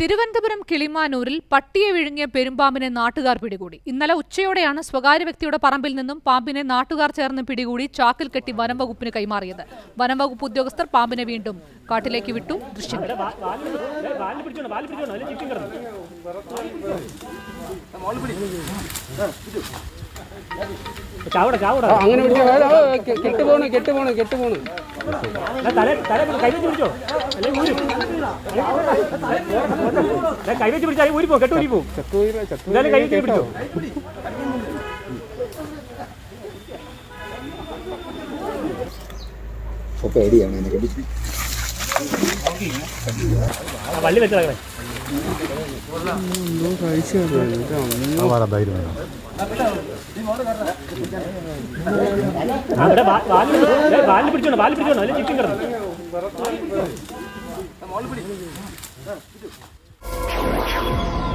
തിരുവനന്തപുരം കിളിമാനൂരിൽ പട്ടിയെ വിഴുങ്ങിയ പെരുമ്പാമ്പിനെ നാട്ടുകാർ പിടികൂടി ഇന്നലെ ഉച്ചയോടെയാണ് സ്വകാര്യ വ്യക്തിയുടെ പറമ്പിൽ നിന്നും പാമ്പിനെ നാട്ടുകാർ ചേർന്ന് പിടികൂടി ചാക്കിൽ കെട്ടി വനം വകുപ്പിന് കൈമാറിയത് വനം വകുപ്പ് ഉദ്യോഗസ്ഥർ പാമ്പിനെ വീണ്ടും കാട്ടിലേക്ക് വിട്ടു ദൃശ്യങ്ങൾ ചാവട ചാവട അങ്ങനെ പിടിച്ച വേല കെട്ട് പോണ് കെട്ട് പോണ് കെട്ട് പോണ് തല തല കൈവച്ച് പിടിച്ചോ അല്ലെങ്കിൽ ഊരി ദേ, കൈവച്ച് പിടിച്ചാൽ ഊരി പോകും കെട്ട് ഊരി പോകും ചക്കൂര ചക്കൂര എന്തായാലും കൈവച്ച് പിടിച്ചോ പേടിയാണ് എന്നെ കണ്ടി ആ വള്ളി വെച്ച് കളയണേ ആ, ഇവിടെ വാ- വാലിൽ ദേ, വാലിൽ പിടിച്ചോണം വാലിൽ പിടിച്ചോണം അല്ലെങ്കിൽ ചിക്കൻ കിടന്നു കളിച്ചു